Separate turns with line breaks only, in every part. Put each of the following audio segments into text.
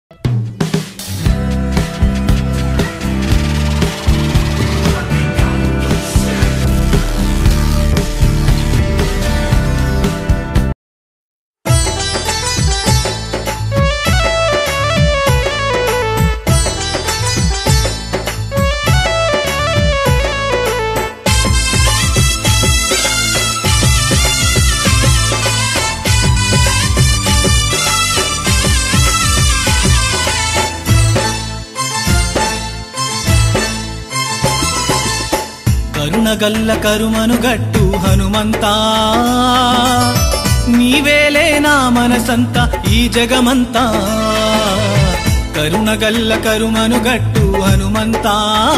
కరుణగల్ల కరుమను గట్టు హనుమంతా నీవేలే నా మనసంతా ఈ జగమంతా కరుణగల్ల కరుమను గట్టు హనుమంతా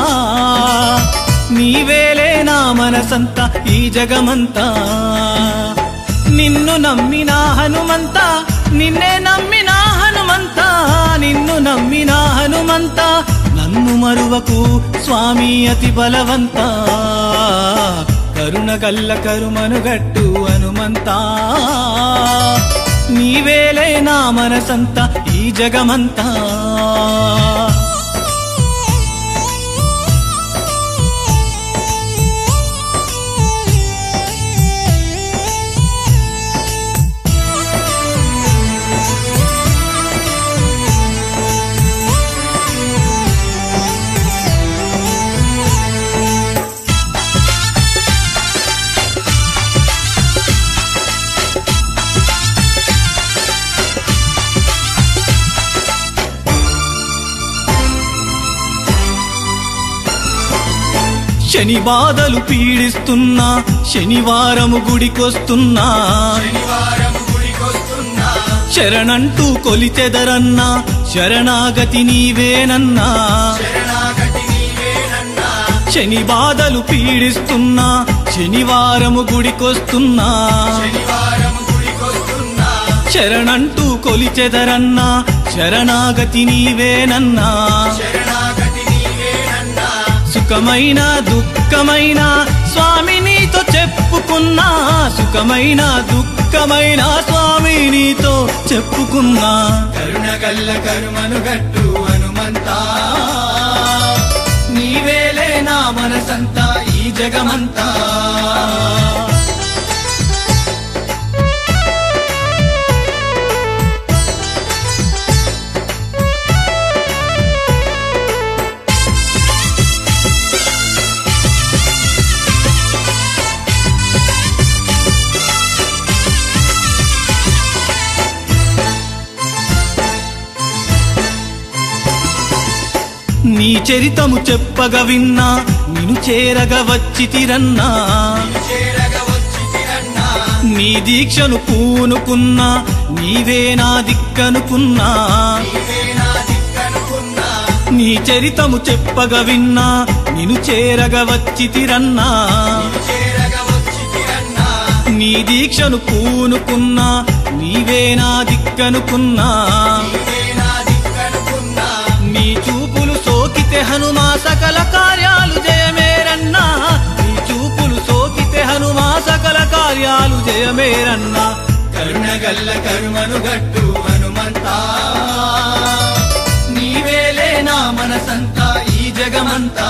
నీవేలే నా మనసంతా ఈ జగమంతా నిన్ను నమ్మిన హనుమంత నిన్నే నమ్మిన హనుమంత నిన్ను నమ్మిన హనుమంత నన్ను మరువకు స్వామి అతి బలవంత కరుణగల్ల కరుమను గట్టు హనుమంత నీవేలే నా మనసంతా ఈ జగమంతా శని బాధలు పీడిస్తున్నా శనివారము గుడికొస్తున్నా శరణంటూ కొలిచెదరన్నా శరణాగతి నీవేనన్నా శని బాధలు పీడిస్తున్నా శనివారము గుడికొస్తున్నా శరణంటూ కొలిచెదరన్నా శరణాగతి నీవేనన్నా సుఖమైన దుఃఖమైన స్వామి నీతో చెప్పుకున్నా సుఖమైన దుఃఖమైన స్వామి నీతో చెప్పుకున్నా కరుణగల్ల కరుమను గట్టు హనుమంతా నీవేలే నా మనసంతా ఈ జగమంతా నీ చరితము చెప్పగ విన్నా నిను చేరగ వచ్చి తిరన్నా నీ దీక్షను పూనుకున్నా నీవే నా దిక్కనుకున్నా నీ చరితము చెప్పగ విన్నా నిను చేరగ వచ్చి తిరన్నా నీ దీక్షను పూనుకున్నా నీవే నా దిక్కనుకున్నా నీ చూపులు సోకితే హనుమా సకల కార్యాలు జయమేరన్నా నీ చూపులు సోకితే హనుమా సకల కార్యాలు జయమేరన్నా కరుణగల్ల కరుమను గట్టు హనుమంతా నీవేలే నా మనసంతా ఈ జగమంతా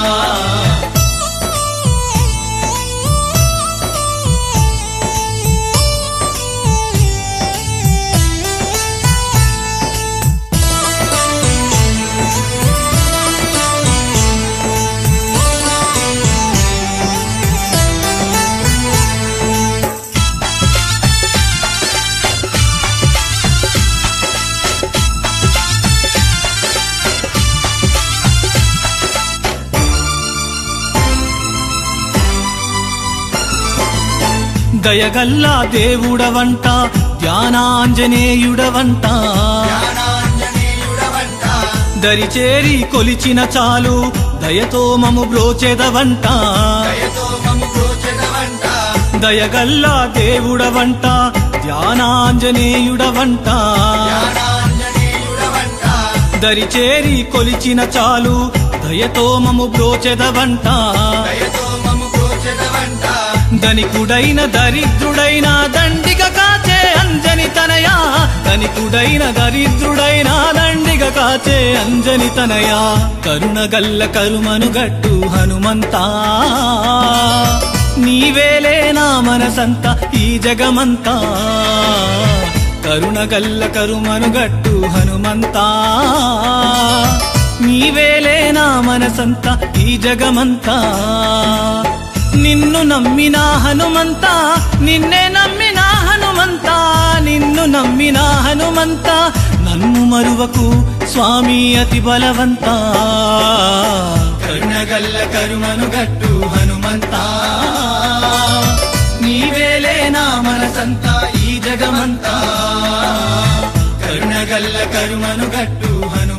దయగల్లా దేవుడవంట ధ్యానాంజనేయుడవంట దరిచేరి కొలిచిన చాలు దయతో మము బ్రోచెదవంట దయగల్లా దేవుడవంట ధ్యానాంజనేయుడవంట దరిచేరి కొలిచిన చాలు దయతో మము బ్రోచెదవంట ధనికుడైన దరిద్రుడైన దండిగ కాచే అంజని తనయా ధనికుడైన దరిద్రుడైన దండిగ కాచే అంజని తనయా కరుణగల్ల కరుమను గట్టు హనుమంతా నీవేలే నా మనసంతా ఈ జగమంతా కరుణగల్ల కరుమను గట్టు హనుమంతా నీవేలే నా మనసంతా ఈ జగమంతా నిన్ను నమ్మిన హనుమంతా నిన్నే నమ్మిన హనుమంతా నిన్ను నమ్మిన హనుమంతా నన్ను మరువకు స్వామి అతి బలవంతా కరుణగల్ల కరుమను గట్టు హనుమంతా నీవేలే నా మనసంతా ఈ జగమంతా కరుణగల్ల కరుమను గట్టు హను